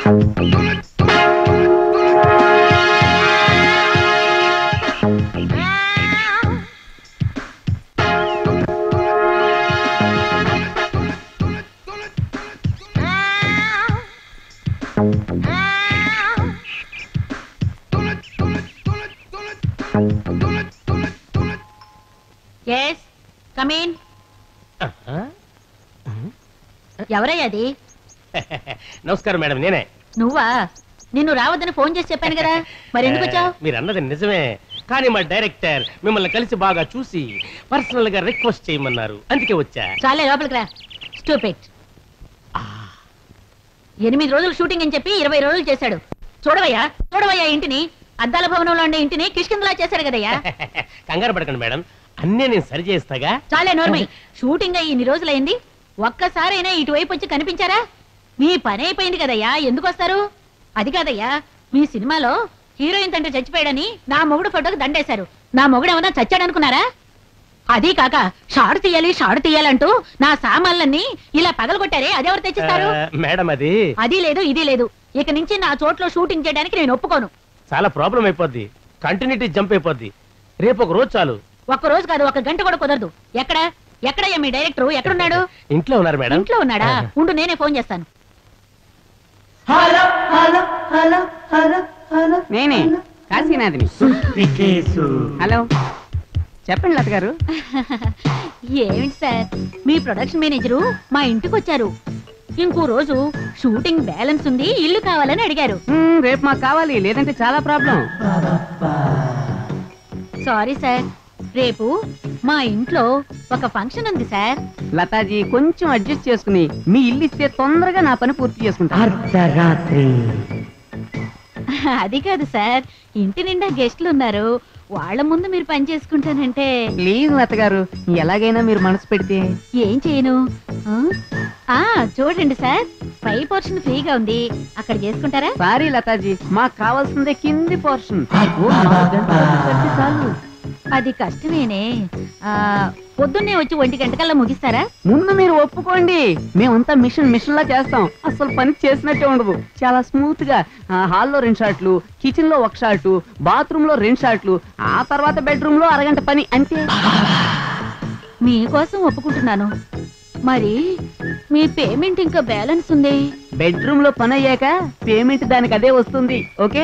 Yes కమీన్ ఎవరయ్యా అది నమస్కారం మేడం నేనే నువ్వా నిన్ను రావద్దని ఫోన్ చేసి చెప్పాను కదా మరి ఎందుకు వచ్చావు మీరు అన్నది నిజమే కానీ మా డైరెక్టర్ మిమ్మల్ని కలిసి బాగా చూసి పర్సనల్ గా రిక్వెస్ట్ చేయమన్నారు అందుకే వచ్చా చాలే లోపలికి రా స్టూపిట్ ఎనిమిది రోజులు షూటింగ్ అని చెప్పి ఇరవై రోజులు చేశాడు చూడవయ్యా చూడవయ్యా ఇంటిని అద్దాల భవనంలో ఉండే ఇంటిని కిష్కిందలా చేశాడు కదయ్యా కంగారు పడకండి మేడం అన్నీ నేను సరి చేస్తాగా చాలే నోర్మై షూటింగ్ అయ్యి ఇన్ని రోజులైంది ఒక్కసారైనా ఇటువైపు వచ్చి కనిపించారా మీ పని అయిపోయింది కదయ్యా ఎందుకు వస్తారు అది కాదయ్యా మీ సినిమాలో హీరోయిన్ తండ్రి చచ్చిపోయాడని నా మొగుడు ఫోటోకి దండేశారు నా మొగుడు ఏమన్నా చచ్చాడనుకున్నారా అది కాక షాడు తీయాలి షాడు తీయాలంటూ నా సామాన్లన్నీ ఇలా పగలగొట్టారే అదెవరు తెచ్చిస్తారు ఆ, మేడం అది అది లేదు ఇది లేదు ఇక నుంచి నా చోట్లో షూటింగ్ చేయడానికి నేను ఒప్పుకోను చాలా ప్రాబ్లం అయిపోద్ది కంటిన్యూటీ జంప్ అయిపోద్ది రేపు ఒక రోజు చాలు ఒక్క రోజు కాదు ఒక గంట కూడా కుదరదు ఎక్కడ ఎక్కడయ్యా మీ డైరెక్టర్ ఎక్కడున్నాడు ఇంట్లో ఉన్నారు మేడం ఇంట్లో ఉన్నాడా ఉండు నేనే ఫోన్ చేస్తాను నేనే కాశీనాథిని హలో చెప్పండి లత గారు ఏమిటి సార్ మీ ప్రొడక్షన్ మేనేజరు మా ఇంటికి వచ్చారు ఇంకో రోజు షూటింగ్ బ్యాలెన్స్ ఉంది ఇల్లు కావాలని అడిగారు మ్మ్, రేపు మాకు కావాలి లేదంటే చాలా ప్రాబ్లం సారీ సార్ రేపు మా ఇంట్లో ఒక ఫంక్షన్ ఉంది సార్ లతాజీ కొంచెం అడ్జస్ట్ చేసుకుని మీ ఇల్లు ఇస్తే తొందరగా నా పని పూర్తి చేసుకుంటా అది కాదు సార్ ఇంటి నిండా గెస్ట్లు ఉన్నారు వాళ్ళ ముందు మీరు పని చేసుకుంటానంటే ప్లీజ్ లత గారు ఎలాగైనా మీరు మనసు పెడితే ఏం చేయను ఆ? ఆ చూడండి సార్ పై పోర్షన్ ఫ్రీగా ఉంది అక్కడ చేసుకుంటారా సారీ లతాజీ మాకు కావాల్సిందే కింది పోర్షన్ చాలు అది కష్టమేనే ఆ పొద్దున్నే వచ్చి ఒంటి గంటకల్లా ముగిస్తారా ముందు మీరు ఒప్పుకోండి మేమంతా మిషన్ మిషన్ లా చేస్తాం అసలు పని చేసినట్టే ఉండదు చాలా స్మూత్ గా ఆ, హాల్లో రెండు షాట్లు కిచెన్ లో ఒక షాట్ బాత్రూమ్ లో రెండు షాట్లు ఆ తర్వాత బెడ్రూమ్ లో అరగంట పని అంతే మీకోసం ఒప్పుకుంటున్నాను మరి మీ పేమెంట్ ఇంకా బ్యాలెన్స్ ఉంది బెడ్రూమ్ లో పని అయ్యాక పేమెంట్ దానికి అదే వస్తుంది ఓకే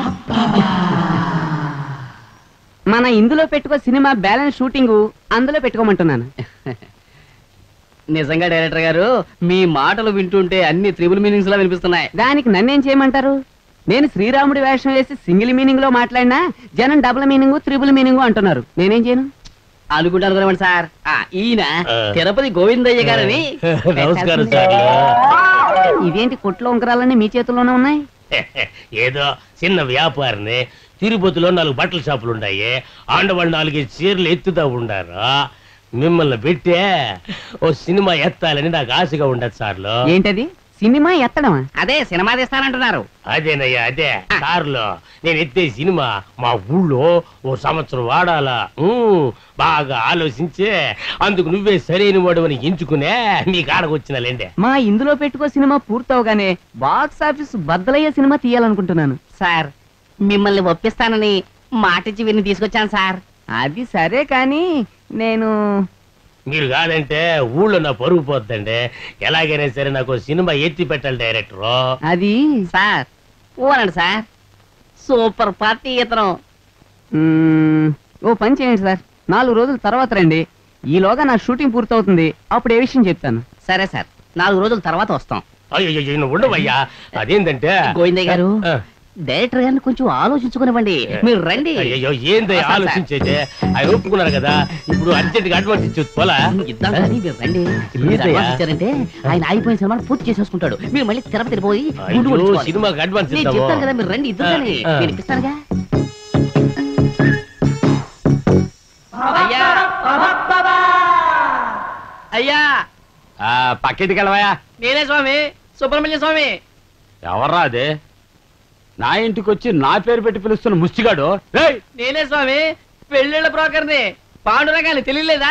మన ఇందులో పెట్టుకో సినిమా బ్యాలెన్స్ షూటింగ్ అందులో పెట్టుకోమంటున్నాను నిజంగా డైరెక్టర్ గారు మీ మాటలు వింటుంటే అన్ని త్రిబుల్ మీనింగ్స్ లా వినిపిస్తున్నాయి దానికి నన్నేం చేయమంటారు నేను శ్రీరాముడి వేషం వేసి సింగిల్ మీనింగ్ లో మాట్లాడినా జనం డబుల్ మీనింగ్ త్రిబుల్ మీనింగ్ అంటున్నారు నేనేం చేయను అనుకుంటా అనుకున్నామండి సార్ ఆ, ఈయన ఆ. తిరుపతి గోవిందయ్య గారని నమస్కారం సార్ ఇదేంటి కొట్లో ఉంకరాలన్నీ మీ చేతుల్లోనే ఉన్నాయి ఏదో చిన్న వ్యాపారిని తిరుపతిలో నాలుగు బట్టల షాపులు ఉన్నాయి ఆండవాళ్ళు నాలుగైదు చీరలు ఎత్తుతా ఉండారు మిమ్మల్ని పెట్టే ఓ సినిమా ఎత్తాలని నాకు ఆశగా ఉండదు సార్లు ఏంటది సినిమా ఎత్తడమా అదే సినిమా తీస్తానంటున్నారు అదేనయ్యా అదే సార్లు నేను ఎత్తే సినిమా మా ఊళ్ళో ఓ సంవత్సరం వాడాలా ఉమ్, బాగా ఆలోచించే అందుకు నువ్వే సరైన వాడు అని ఎంచుకునే మీ కాడకు వచ్చినలేండి మా ఇందులో పెట్టుకో సినిమా పూర్తవగానే బాక్స్ ఆఫీస్ బద్దలయ్యే సినిమా తీయాలనుకుంటున్నాను సార్ మిమ్మల్ని ఒప్పిస్తానని మాటిచ్చి విని తీసుకొచ్చాను సార్ అది సరే కానీ నేను మీరు కాదంటే ఊళ్ళో నా పరుగు పోద్దండి ఎలాగైనా సరే నాకు సినిమా ఎత్తి పెట్టాలి డైరెక్టర్ అది సార్ ఊరండి సార్ సూపర్ పార్టీ ఇతరం మ్మ్, ఓ పని చేయండి సార్ నాలుగు రోజుల తర్వాత రండి ఈలోగా నా షూటింగ్ పూర్తవుతుంది అప్పుడు ఏ విషయం చెప్తాను సరే సార్ నాలుగు రోజుల తర్వాత వస్తాం అయ్యో నువ్వు ఉండవయ్యా అదేంటంటే గోవిందయ్య గారు ఆ, డైరెక్టర్ గారిని కొంచెం ఆలోచించుకునివ్వండి మీరు రండి అయ్యో ఏంది వస్తాను సార్. ఆలోచించేదే ఆయన ఒప్పుకున్నారు కదా ఇప్పుడు అర్జెంట్ గా అడ్వాన్స్ ఇచ్చి పోలా ఇద్దాం కానీ మీరు రండి ఇప్పుడు మీరు ఏంటయ్యా? అడ్వాన్స్ ఇచ్చారంటే ఆయన అయిపోయిన సినిమాను పూర్తి చేసేసుకుంటాడు మీరు మళ్ళీ తిరుపతి పోయి గుండు అయ్యో కొట్టించుకోవాలి. సినిమాకి అడ్వాన్స్ నేను ఇద్దాము చెప్తాను కదా మీరు రండి ఇద్దరు ఆ, కానీ ఆ. నేను ఇప్పిస్తానుగా అయ్యా అయ్యా ఆ, పక్కింటికి వెళ్ళవయ్యా నేనే స్వామి సుబ్రహ్మణ్య స్వామి ఎవర్రా అదే నా ఇంటికి వచ్చి నా పేరు పెట్టి పిలుస్తున్న ముష్టిగాడు రేయ్ నేనే స్వామి పెళ్ళిళ్ళ బ్రోకర్ని పాండురంగాన్ని తెలియలేదా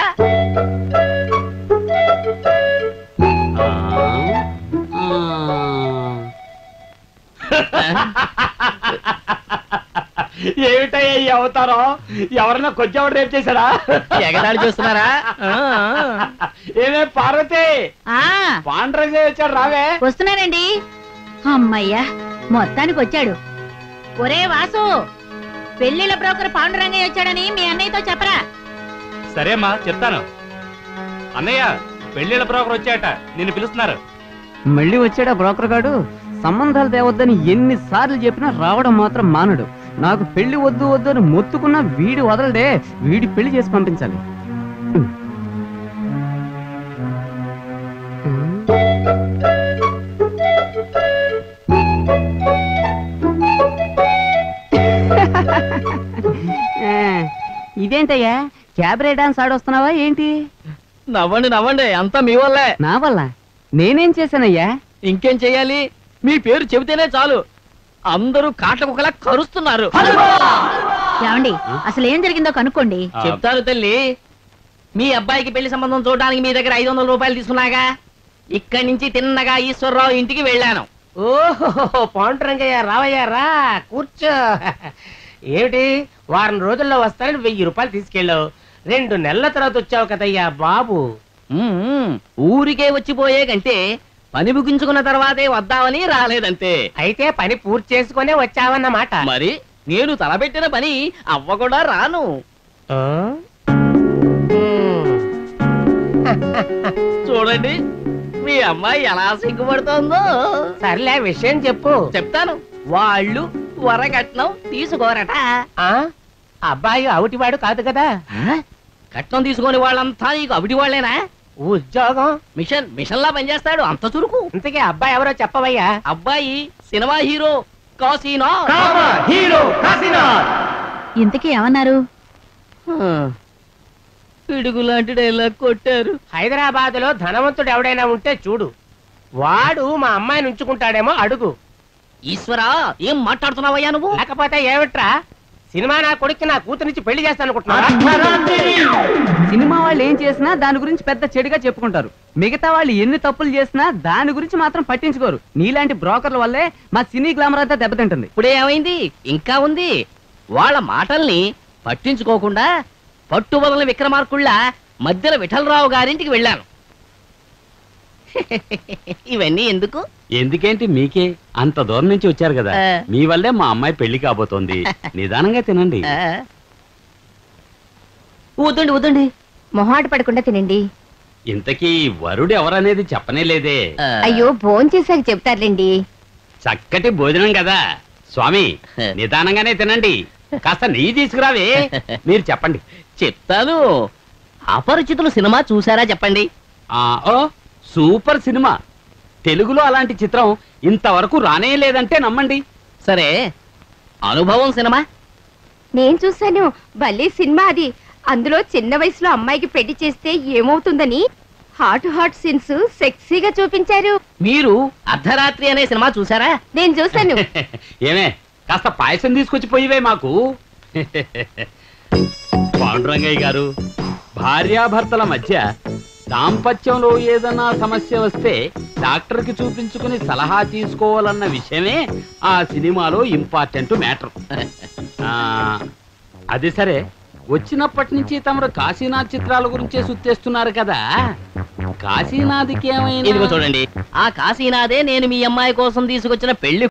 ఏమిటయ్యా ఈ అవతారం ఎవరన్నా కొంచెం రేపు చేశాడా ఎగతాళి చూస్తున్నారా ఆ, ఏమే పార్వతి ఆ పాండ్రంగా వచ్చాడు రావే వస్తున్నానండి అమ్మయ్యా మొత్తానికి వచ్చాడు ఒరే వాసు పెళ్లిళ్ళ బ్రోకర్ పాండురంగయ్య వచ్చాడని మీ అన్నయ్యతో చెప్పరా సరేమ్మా చెప్తాను అన్నయ్య పెళ్లిళ్ళ బ్రోకర్ వచ్చాట నిన్ను పిలుస్తున్నారు మళ్ళీ వచ్చాడా బ్రోకర్ గాడు సంబంధాలు తేవద్దని ఎన్నిసార్లు చెప్పినా రావడం మాత్రం మానడు నాకు పెళ్లి వద్దు వద్దు అని మొత్తుకున్నా వీడి వదలడే వీడి పెళ్లి చేసి పంపించాలి ఆ, ఇదేంటయ్యా క్యాబరే డాన్స్ ఆడొస్తున్నావా ఏంటి నవ్వండి నవ్వండి అంతా మీ వల్లే నా వల్ల నేనేం చేశానయ్యా ఇంకేం చెయ్యాలి మీ పేరు చెబితేనే చాలు అందరూ కాట్ల కుక్కలా కరుస్తున్నారు ఏమండి అసలు ఏం జరిగిందో కనుక్కోండి చెప్తాను తల్లి మీ అబ్బాయికి పెళ్లి సంబంధం చూడడానికి మీ దగ్గర ఐదు వందల రూపాయలు తీసుకున్నాగా ఇక్కడి నుంచి తిన్నగా ఈశ్వరరావు ఇంటికి వెళ్ళాను ఓహో పాండురంగయ్య రావయ్యా రా కూర్చో ఏమిటి వారం రోజుల్లో వస్తానని వెయ్యి రూపాయలు తీసుకెళ్ళావు రెండు నెలల తర్వాత వచ్చావు కదయ్యా బాబు మ్మ్. ఊరికే వచ్చిపోయే కంటే పని ముగించుకున్న తర్వాతే వద్దామని రాలేదంతే అయితే పని పూర్తి చేసుకునే వచ్చావన్నమాట మరి నేను తలపెట్టిన పని అవ్వకుండా రాను ఆ? ఉమ్. చూడండి మీ అమ్మాయి ఎలా సిగ్గుపడుతోందో సర్లే విషయం చెప్పు చెప్తాను వాళ్ళు వరకట్నం తీసుకోరట ఆ అబ్బాయి అవుటివాడు కాదు కదా ఆ? కట్నం తీసుకొని వాళ్ళంతా నీకు అవిటి వాళ్ళేనా ఉద్యోగం మిషన్ మిషన్ లా పనిచేస్తాడు అంత చురుకు ఇంతకీ అబ్బాయి ఎవరో చెప్పవయ్యా అబ్బాయి సినిమా హీరో కాసీనా హీరో కాశీనాథ్ ఇంతకీ ఏమన్నారు పిడుగు లాంటి డైలాగ్ కొట్టారు హైదరాబాద్ లో ధనవంతుడు ఎవడైనా ఉంటే చూడు వాడు మా అమ్మాయిని ఉంచుకుంటాడేమో అడుగు ఈశ్వరా ఏం మాట్లాడుతున్నావయ్యా నువ్వు లేకపోతే ఏమిట్రా సినిమా నా కొడుక్కి నా కూతురిచ్చి పెళ్లి చేస్తాను అనుకుంటున్నా సినిమా వాళ్ళు ఏం చేసినా దాని గురించి పెద్ద చెడుగా చెప్పుకుంటారు మిగతా వాళ్ళు ఎన్ని తప్పులు చేసినా దాని గురించి మాత్రం పట్టించుకోరు నీలాంటి బ్రోకర్ల వల్లే మా సినీ గ్లామర్ అంతా దెబ్బతింటుంది ఇప్పుడే ఏమైంది ఇంకా ఉంది వాళ్ళ మాటల్ని పట్టించుకోకుండా పట్టుబదలని విక్రమార్కుళ్ళ మధ్యలో విఠలరావు గారింటికి వెళ్ళాను ఇవన్నీ ఎందుకు ఎందుకేంటి మీకే అంత దూరం నుంచి వచ్చారు కదా ఆ. మీ వల్లే మా అమ్మాయి పెళ్లి కాబోతోంది నిదానంగా తినండి ఆ? వద్దండి వద్దండి మొహాట పడకుండా తినండి ఇంతకీ వరుడు ఎవరనేది చెప్పనే లేదే ఆ, అయ్యో భోంచేసాక చెప్తారులేండి చక్కటి భోజనం కదా స్వామి నిదానంగానే తినండి కాస్త నెయ్యి తీసుకురావే మీరు చెప్పండి చెప్తాను అపరిచితులు సినిమా చూసారా చెప్పండి ఆ ఓ సూపర్ సినిమా తెలుగులో అలాంటి చిత్రం ఇంతవరకు రానే లేదంటే నమ్మండి సరే అనుభవం సినిమా నేను చూశాను భలే సినిమా అది అందులో చిన్న వయసులో అమ్మాయికి పెళ్లి చేస్తే ఏమవుతుందని హాట్ హాట్ సీన్స్ సెక్సీగా చూపించారు మీరు అర్ధరాత్రి అనే సినిమా చూసారా నేను చూశాను ఏమే కాస్త పాయసం తీసుకొచ్చి పోయివే మాకు పాండురంగయ్య గారు భార్యాభర్తల మధ్య దాంపత్యంలో ఏదన్నా సమస్య వస్తే డాక్టర్కి చూపించుకుని సలహా తీసుకోవాలన్న విషయమే ఆ సినిమాలో ఇంపార్టెంట్ మ్యాటర్ అది సరే వచ్చినప్పటి నుంచి తమరు కాశీనాథ్ చిత్రాల గురించే సుత్తేస్తున్నారు కదా కాశీనాథ్కి ఇదిగో ఏమైనా చూడండి ఆ కాశీనాథే నేను మీ అమ్మాయి కోసం తీసుకొచ్చిన పెళ్లి